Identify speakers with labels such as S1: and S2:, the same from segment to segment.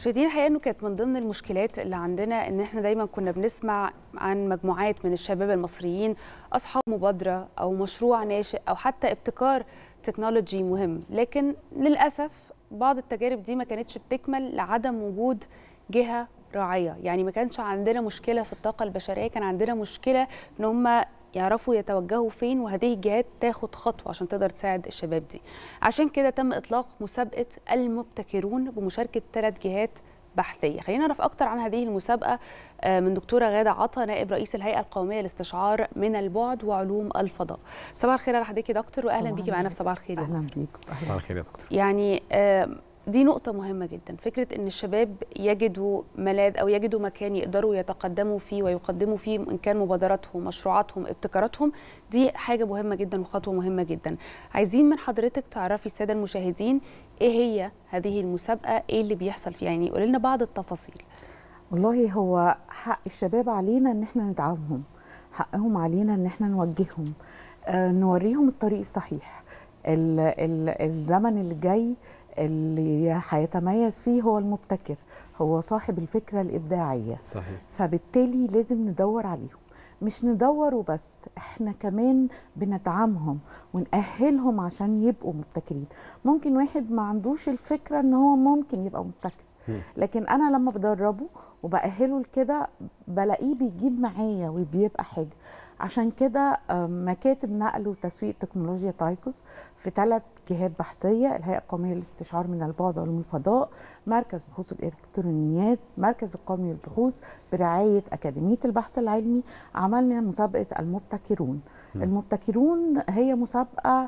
S1: مشاهدينا الحقيقه انه كانت من ضمن المشكلات اللي عندنا ان احنا دايما كنا بنسمع عن مجموعات من الشباب المصريين اصحاب مبادره او مشروع ناشئ او حتى ابتكار تكنولوجي مهم لكن للاسف بعض التجارب دي ما كانتش بتكمل لعدم وجود جهه راعيه يعني ما كانش عندنا مشكله في الطاقه البشريه كان عندنا مشكله ان هم يعرفوا يتوجهوا فين وهذه الجهات تاخد خطوه عشان تقدر تساعد الشباب دي عشان كده تم اطلاق مسابقه المبتكرون بمشاركه ثلاث جهات بحثيه خلينا نعرف اكتر عن هذه المسابقه من دكتوره غاده عطا نائب رئيس الهيئه القوميه للاستشعار من البعد وعلوم الفضاء صباح الخير على حضرتك يا دكتور واهلا بيكي معانا في صباح الخير
S2: اهلا بيكم
S3: صباح الخير يا دكتور
S1: يعني دي نقطة مهمة جدا فكرة أن الشباب يجدوا ملاذ أو يجدوا مكان يقدروا يتقدموا فيه ويقدموا فيه إن كان مبادراتهم مشروعاتهم ابتكاراتهم دي حاجة مهمة جدا وخطوة مهمة جدا عايزين من حضرتك تعرفي السادة المشاهدين إيه هي هذه المسابقة إيه اللي بيحصل فيها يعني قولي لنا بعض التفاصيل
S2: والله هو حق الشباب علينا ان احنا ندعمهم حقهم علينا ان احنا نوجههم آه نوريهم الطريق الصحيح ال ال الزمن اللي جاي اللي هيتميز فيه هو المبتكر هو صاحب الفكرة الإبداعية
S3: صحيح
S2: فبالتالي لازم ندور عليهم مش ندور وبس احنا كمان بندعمهم ونأهلهم عشان يبقوا مبتكرين ممكن واحد ما عندوش الفكرة ان هو ممكن يبقى مبتكر لكن انا لما بدربه وبأهله لكده بلاقيه بيجيب معايا وبيبقى حاجة عشان كده مكاتب نقل وتسويق تكنولوجيا تايكوس في ثلاث جهات بحثيه الهيئه القوميه للاستشعار من البعد وعلوم الفضاء مركز بحوث الالكترونيات مركز القومي للبحوث برعايه اكاديميه البحث العلمي عملنا مسابقه المبتكرون م. المبتكرون هي مسابقه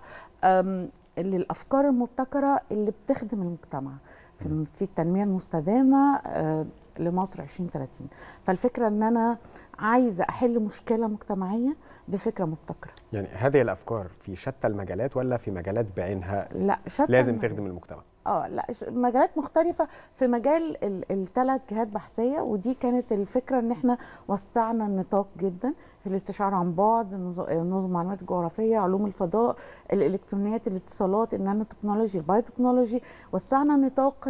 S2: للافكار المبتكره اللي بتخدم المجتمع في في التنميه المستدامه لمصر 2030 فالفكره ان انا عايزه احل مشكله مجتمعيه بفكره مبتكره
S3: يعني هذه الافكار في شتى المجالات ولا في مجالات بعينها
S2: لا شتى
S3: لازم المجال. تخدم المجتمع
S2: اه لا مجالات مختلفه في مجال الثلاث جهات بحثيه ودي كانت الفكره ان احنا وسعنا النطاق جدا في الاستشعار عن بعد نظم معلومات الجغرافيه علوم الفضاء الالكترونيات الاتصالات النانو تكنولوجي البايو تكنولوجي وسعنا نطاق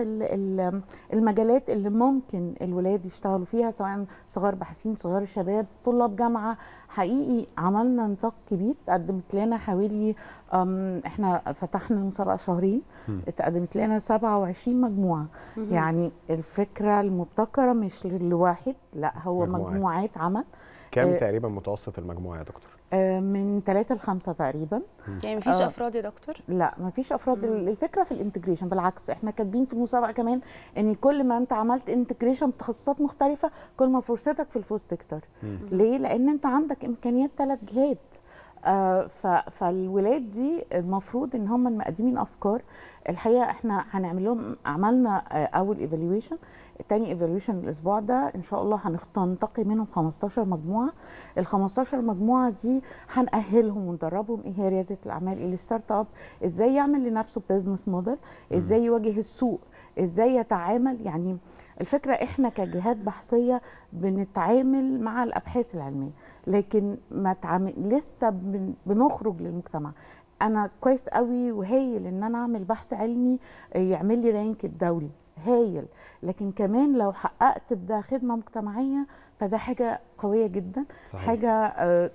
S2: المجالات اللي ممكن الولاد يشتغلوا فيها سواء صغار باحثين صغار الشباب طلاب جامعه حقيقي عملنا نطاق كبير اتقدمت لنا حوالي احنا فتحنا المسابقه شهرين اتقدمت لنا 27 مجموعه مم. يعني الفكره المبتكره مش لواحد لا هو مجموعات, مجموعات عمل
S3: كم آه تقريبا متوسط المجموعه يا دكتور؟
S2: آه من ثلاثة لخمسة تقريبا
S1: يعني مفيش آه افراد يا دكتور؟
S2: لا مفيش افراد مم. الفكره في الانتجريشن بالعكس احنا كاتبين في المسابقه كمان ان كل ما انت عملت انتجريشن بتخصصات مختلفه كل ما فرصتك في الفوز تكتر ليه؟ لان انت عندك امكانيات ثلاث جهات آه فالولاد دي المفروض ان هم مقدمين افكار الحقيقه احنا هنعمل لهم عملنا آه اول ايفالويشن الثاني ايفالويشن الاسبوع ده ان شاء الله هننتقي منهم 15 مجموعه ال 15 مجموعه دي هنأهلهم وندربهم ايه هي رياده الاعمال ايه الستارت اب ازاي يعمل لنفسه بزنس موديل ازاي يواجه السوق ازاي يتعامل يعني الفكره احنا كجهات بحثيه بنتعامل مع الابحاث العلميه لكن ما تعامل لسه بنخرج للمجتمع انا كويس قوي وهايل ان انا اعمل بحث علمي يعمل لي رانك الدولي هايل لكن كمان لو حققت بده خدمه مجتمعيه فده حاجه قويه جدا صحيح. حاجه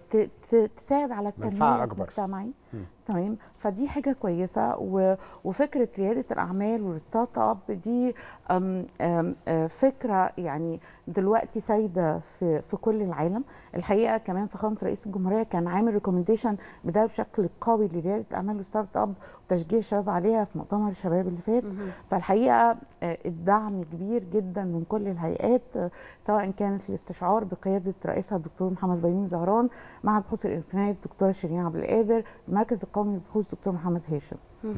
S2: تساعد على التنميه المجتمعي تمام فدي حاجه كويسه وفكره رياده الاعمال والستارت اب دي أم أم فكره يعني دلوقتي سايده في في كل العالم الحقيقه كمان فخامه رئيس الجمهوريه كان عامل ريكومنديشن بده بشكل قوي لرياده الاعمال والستارت اب وتشجيع الشباب عليها في مؤتمر الشباب اللي فات فالحقيقه الدعم كبير جدا من كل الهيئات سواء كانت الاستشعار بقياده رئيسها الدكتور محمد بيومي زهران مع البحوث الالكترونيه الدكتوره شيرين عبد القادر المركز القومي للبحوث دكتور محمد هاشم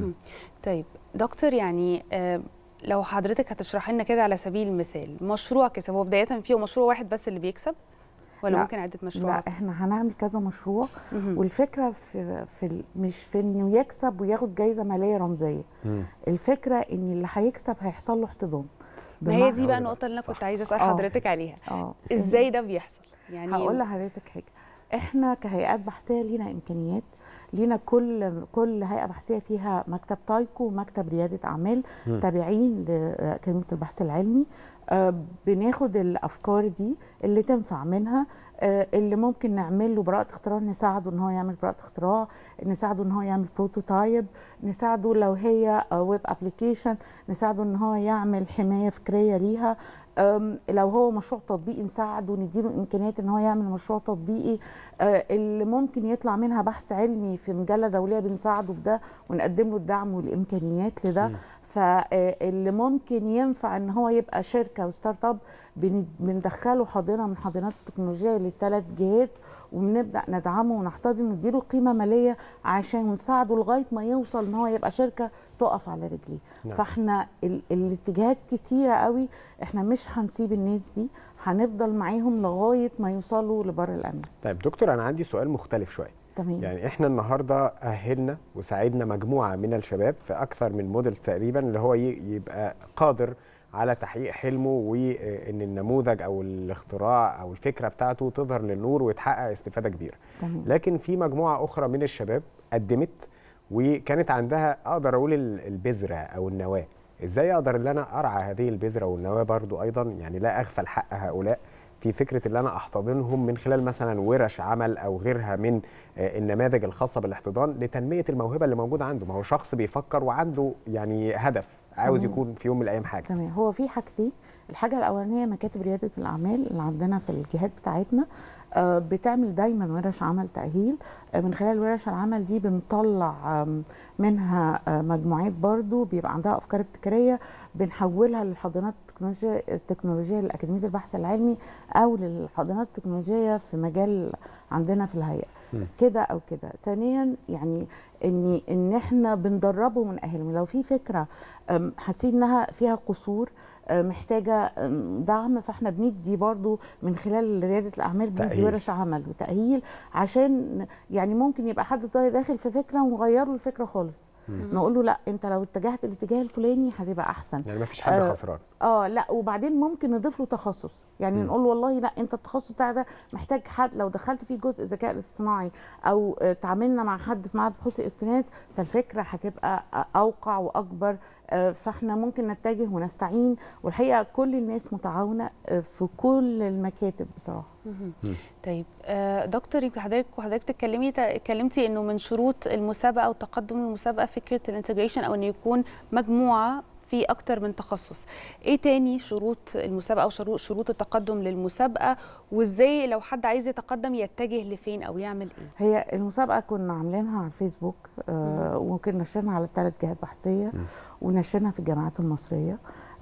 S1: طيب دكتور يعني لو حضرتك هتشرحي لنا كده على سبيل المثال مشروع كسب هو بدايه فيه مشروع واحد بس اللي بيكسب ولا ممكن عده مشروعات؟
S2: لا احنا هنعمل كذا مشروع والفكره في, في مش في انه يكسب وياخد جايزه ماليه رمزيه الفكره ان اللي هيكسب هيحصل له احتضان
S1: ما هي دي بقى النقطه اللي انا كنت عايزه اسال حضرتك عليها
S2: اه
S1: ازاي ده بيحصل
S2: يعني هقول لحضرتك حاجه احنا كهيئات بحثيه لينا امكانيات لينا كل كل هيئه بحثيه فيها مكتب تايكو ومكتب رياده اعمال
S3: مم.
S2: تابعين لاكاديميه البحث العلمي آه، بناخد الافكار دي اللي تنفع منها آه، اللي ممكن نعمل له براءه اختراع نساعده ان هو يعمل براءه اختراع نساعده ان هو يعمل بروتوتايب نساعده لو هي ويب ابلكيشن نساعده ان هو يعمل حمايه فكريه ليها أم، لو هو مشروع تطبيقي نساعده نديله امكانيات ان هو يعمل مشروع تطبيقي آه، اللي ممكن يطلع منها بحث علمي في مجله دوليه بنساعده في ده ونقدم له الدعم والامكانيات لده
S3: مم.
S2: فاللي ممكن ينفع ان هو يبقى شركه وستارت اب بن- بندخله حاضنه من حاضنات التكنولوجيا للثلاث جهات وبنبدا ندعمه ونحتضنه ونديله قيمه ماليه عشان نساعده لغايه ما يوصل ان هو يبقى شركه تقف على رجليه
S3: نعم.
S2: فاحنا ال- الاتجاهات كتيره قوي احنا مش هنسيب الناس دي هنفضل معاهم لغايه ما يوصلوا لبر الامان
S3: طيب دكتور انا عندي سؤال مختلف شويه
S2: تمام
S3: يعني احنا النهارده اهلنا وساعدنا مجموعه من الشباب في اكثر من موديل تقريبا اللي هو ي- يبقى قادر على تحقيق حلمه وان النموذج او الاختراع او الفكره بتاعته تظهر للنور وتحقق استفاده كبيره
S2: تمام
S3: لكن في مجموعه اخرى من الشباب قدمت وكانت عندها اقدر اقول ال- البذره او النواه ازاي اقدر ان انا ارعى هذه البذره والنواه برضو ايضا يعني لا اغفل حق هؤلاء في فكره ان انا احتضنهم من خلال مثلا ورش عمل او غيرها من آه، النماذج الخاصه بالاحتضان لتنميه الموهبه اللي موجوده عنده ما هو شخص بيفكر وعنده يعني هدف عاوز
S2: تمام.
S3: يكون في يوم من الايام حاجه
S2: تمام هو في حاجتين الحاجه الاولانيه مكاتب رياده الاعمال اللي عندنا في الجهات بتاعتنا آه، بتعمل دايما ورش عمل تاهيل آه، من خلال ورش العمل دي بنطلع آم، منها آه، مجموعات برضو بيبقى عندها افكار ابتكاريه بنحولها للحاضنات التكنولوجيا التكنولوجيه لاكاديميه البحث العلمي او للحاضنات التكنولوجيه في مجال عندنا في الهيئه
S3: مم.
S2: كده او كده ثانيا يعني ان ان احنا بندربه ونأهلهم لو في فكره أم، حاسين انها فيها قصور أم، محتاجه أم، دعم فاحنا بندي برضو من خلال رياده الاعمال بندي
S3: تأهيل.
S2: ورش عمل وتاهيل عشان يعني ممكن يبقى حد طالع داخل في فكره ونغير له الفكره خالص نقول له لا انت لو اتجهت الاتجاه الفلاني هتبقى احسن
S3: يعني ما فيش حد
S2: آه،
S3: خسران
S2: اه لا وبعدين ممكن نضيف له تخصص يعني
S3: مم.
S2: نقول له والله لا انت التخصص بتاعك ده محتاج حد لو دخلت فيه جزء ذكاء الاصطناعي او آه، تعاملنا مع حد في معهد بحوث الالكترونيات فالفكره هتبقى آه، اوقع واكبر آه، فاحنا ممكن نتجه ونستعين والحقيقه كل الناس متعاونه آه، في كل المكاتب بصراحه
S1: مهم.
S3: مم.
S1: طيب آه، دكتور يمكن حضرتك وحضرتك تتكلمي اتكلمتي انه من شروط المسابقه او تقدم المسابقه فكره الانتجريشن او انه يكون مجموعه في اكتر من تخصص ايه تاني شروط المسابقه او شروط شروط التقدم للمسابقه وازاي لو حد عايز يتقدم يتجه لفين او يعمل ايه
S2: هي المسابقه كنا عاملينها على الفيسبوك آه وممكن نشرنا على الثلاث جهات بحثيه
S3: مم.
S2: ونشرنا في الجامعات المصريه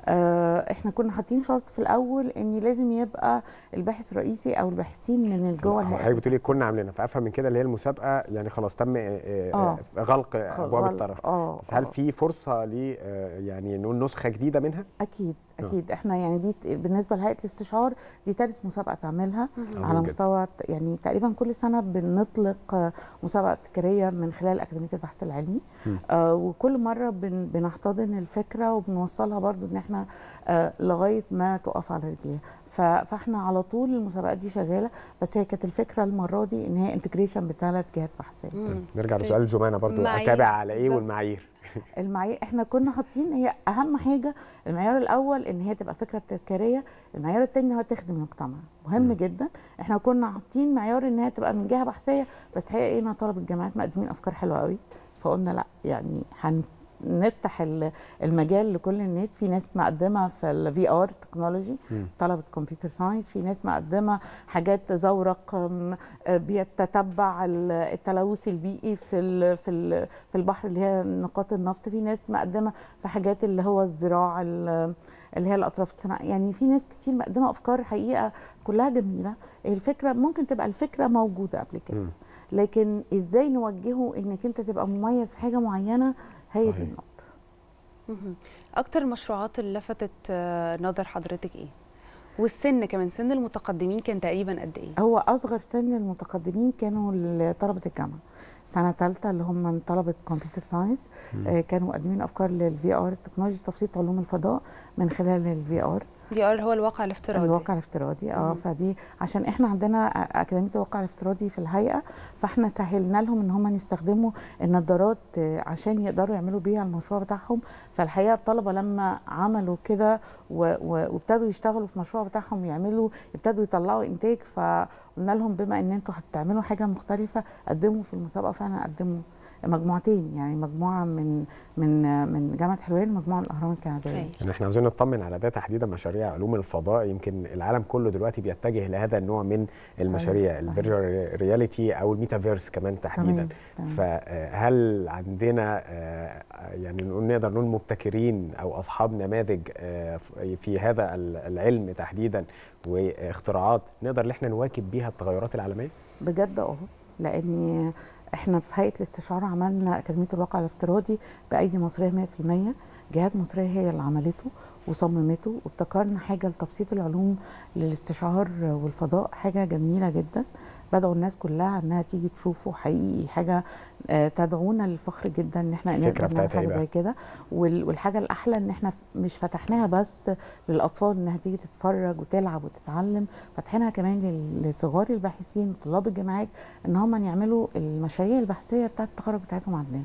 S2: آه احنا كنا حاطين شرط في الاول ان لازم يبقى الباحث الرئيسي او الباحثين من جوه الهيئه
S3: حضرتك بتقولي كنا عاملينها فافهم من كده اللي هي المسابقه يعني خلاص تم آه، آه،
S2: آه.
S3: غلق ابواب
S2: غلط.
S3: الطرف
S2: اه
S3: بس هل
S2: آه.
S3: في فرصه ل آه، يعني نقول نسخه جديده منها؟
S2: اكيد
S3: آه.
S2: اكيد احنا يعني دي ت- بالنسبه لهيئه الاستشعار دي ثالث مسابقه تعملها
S3: عظيم
S2: على
S3: جدا.
S2: مستوى ت- يعني تقريبا كل سنه بنطلق آه، مسابقه ابتكاريه من خلال اكاديميه البحث العلمي
S3: مم.
S2: آه وكل مره بن بنحتضن الفكره وبنوصلها برضو ان احنا آه لغايه ما تقف على رجليها ف- فاحنا على طول المسابقات دي شغاله بس هي كانت الفكره المره دي ان هي انتجريشن بثلاث جهات بحثيه
S1: مم.
S3: نرجع
S1: طيب.
S3: لسؤال جمانه برضو
S1: معايير.
S3: اتابع على ايه
S1: بالظبط.
S3: والمعايير
S2: المعايير احنا كنا حاطين هي اهم حاجه المعيار الاول ان هي تبقى فكره ابتكاريه المعيار الثاني هو تخدم المجتمع مهم
S3: مم.
S2: جدا احنا كنا حاطين معيار ان هي تبقى من جهه بحثيه بس الحقيقه ايه طلب الجامعات مقدمين افكار حلوه قوي فقلنا لا يعني هنفتح ال- المجال لكل الناس في ناس مقدمه في الفي ار تكنولوجي
S3: مم.
S2: طلبه كمبيوتر ساينس في ناس مقدمه حاجات زورق أم، آه، بيتتبع ال- التلوث البيئي في ال في ال في البحر اللي هي نقاط النفط في ناس مقدمه في حاجات اللي هو الزراعه ال- اللي هي الاطراف الصناعيه يعني في ناس كتير مقدمه افكار حقيقه كلها جميله الفكره ممكن تبقى الفكره موجوده قبل كده
S3: مم.
S2: لكن ازاي نوجهه انك انت تبقى مميز في حاجه معينه هي
S3: صحيح.
S2: دي النقطه
S1: مهم. اكتر المشروعات اللي لفتت آه، نظر حضرتك ايه والسن كمان سن المتقدمين كان تقريبا قد ايه
S2: هو اصغر سن المتقدمين كانوا طلبه الجامعه سنه ثالثه اللي هم من طلبه كمبيوتر ساينس
S3: مم.
S2: آه كانوا مقدمين افكار للفي ار تكنولوجيا تفصيل علوم الفضاء من خلال الفي ار
S1: دي ار هو الواقع الافتراضي
S2: الواقع الافتراضي اه
S1: مم.
S2: فدي عشان احنا عندنا اكاديميه الواقع الافتراضي في الهيئه فاحنا سهلنا لهم ان هم يستخدموا النظارات آه، عشان يقدروا يعملوا بيها المشروع بتاعهم فالحقيقه الطلبه لما عملوا كده و- و- وابتدوا يشتغلوا في المشروع بتاعهم يعملوا ابتدوا يطلعوا انتاج فقلنا لهم بما ان انتوا هتعملوا حاجه مختلفه قدموا في المسابقه فعلا قدموا مجموعتين يعني مجموعه من من من جامعه حلوان ومجموعه من الاهرام الكنديه
S1: أيوة.
S3: يعني احنا عاوزين نطمن على ده تحديدا مشاريع علوم الفضاء يمكن العالم كله دلوقتي بيتجه لهذا النوع من المشاريع
S2: صحيح.
S3: الفيرجوال رياليتي او الميتافيرس كمان تحديدا
S2: تمام تمام.
S3: فهل عندنا آه، يعني نقول نقدر نقول مبتكرين او اصحاب نماذج آه، في هذا العلم تحديدا واختراعات نقدر ان احنا نواكب بيها التغيرات العالميه؟
S2: بجد اه لان احنا في هيئه الاستشعار عملنا اكاديميه الواقع الافتراضي بايدي مصريه 100% جهات مصريه هي اللي عملته وصممته وابتكرنا حاجه لتبسيط العلوم للاستشعار والفضاء حاجه جميله جدا بدعو الناس كلها انها تيجي تشوفه حقيقي حاجه آه، تدعونا للفخر جدا ان احنا
S3: الفكرة
S2: نقدر نعمل
S3: بتاعتها إيه
S2: حاجه
S3: بقى؟
S2: زي كده وال- والحاجه الاحلى ان احنا مش فتحناها بس للاطفال انها تيجي تتفرج وتلعب وتتعلم فاتحينها كمان لل- لصغار الباحثين وطلاب الجامعات ان هم يعملوا المشاريع البحثيه بتاعه التخرج بتاعتهم عندنا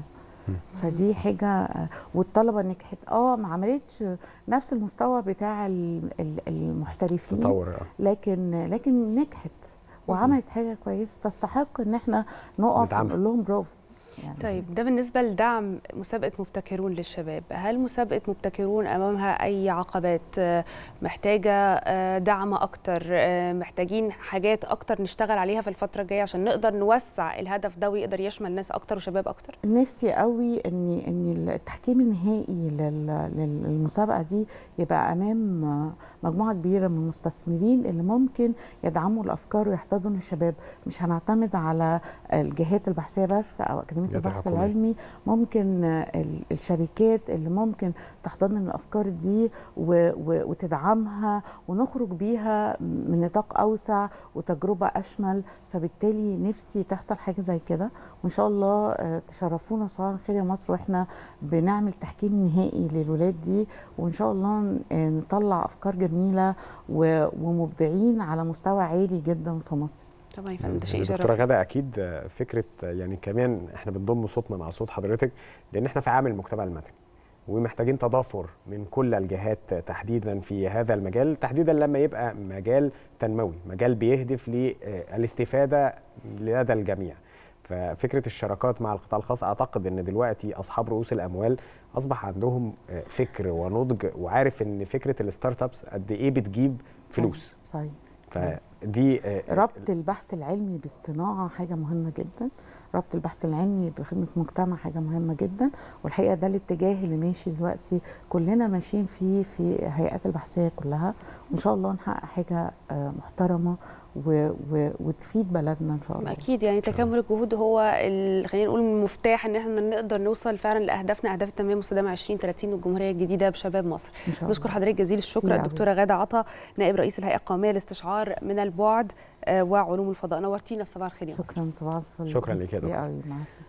S2: فدي حاجه آه، والطلبه نجحت اه ما عملتش نفس المستوى بتاع ال- ال- المحترفين
S3: تطور آه.
S2: لكن لكن نجحت وعملت حاجه كويسه تستحق ان احنا نقف
S3: ندعمها.
S2: ونقول لهم برافو يعني
S1: طيب ده بالنسبة لدعم مسابقة مبتكرون للشباب هل مسابقة مبتكرون أمامها أي عقبات آه، محتاجة آه، دعم أكتر آه، محتاجين حاجات أكتر نشتغل عليها في الفترة الجاية عشان نقدر نوسع الهدف ده ويقدر يشمل ناس أكتر وشباب أكتر
S2: نفسي قوي ان ان التحكيم النهائي لل- لل- للمسابقه دي يبقى امام مجموعه كبيره من المستثمرين اللي ممكن يدعموا الافكار ويحتضنوا الشباب مش هنعتمد على الجهات البحثيه بس او اكاديميه
S3: الجهات
S2: البحث
S3: الحكومية.
S2: العلمي ممكن ال- الشركات اللي ممكن تحتضن الافكار دي و- و- وتدعمها ونخرج بيها من نطاق اوسع وتجربه اشمل فبالتالي نفسي تحصل حاجه زي كده وان شاء الله آه، تشرفونا صباح الخير يا مصر واحنا بنعمل تحكيم نهائي للولاد دي وان شاء الله ن- آه، نطلع افكار جميله و- ومبدعين على مستوى عالي جدا في مصر
S1: طبعا يا فندم ده شيء
S3: دكتوره
S1: يشرف
S3: غاده اكيد آه، فكره آه، يعني كمان احنا بنضم صوتنا مع صوت حضرتك لان احنا في عام المجتمع المدني ومحتاجين تضافر من كل الجهات تحديدا في هذا المجال تحديدا لما يبقى مجال تنموي مجال بيهدف للاستفاده لدى الجميع ففكره الشراكات مع القطاع الخاص اعتقد ان دلوقتي اصحاب رؤوس الاموال اصبح عندهم آه، فكر ونضج وعارف ان فكره الستارت ابس قد ايه بتجيب فلوس
S2: صحيح
S3: فدي آه،
S2: ربط البحث العلمي بالصناعه حاجه مهمه جدا ربط البحث العلمي بخدمه المجتمع حاجه مهمه جدا والحقيقه ده الاتجاه اللي ماشي دلوقتي كلنا ماشيين فيه في الهيئات البحثيه كلها وان شاء الله نحقق حاجه آه، محترمه و... و... وتفيد بلدنا ان شاء الله
S1: اكيد يعني تكامل الجهود هو ال- خلينا نقول المفتاح ان احنا نقدر نوصل فعلا لاهدافنا اهداف التنميه المستدامه 2030 والجمهوريه الجديده بشباب مصر
S2: ان شاء الله
S1: نشكر حضرتك جزيل الشكر
S2: ميرسي
S1: الدكتوره غاده عطا نائب رئيس الهيئه القوميه للاستشعار من البعد آه، وعلوم الفضاء نورتينا في صباح الخير يا مصر
S2: شكرا صباح الفل
S3: شكراً ليك يا
S2: ميرسي
S3: دكتور.
S2: قوي مع السلامة.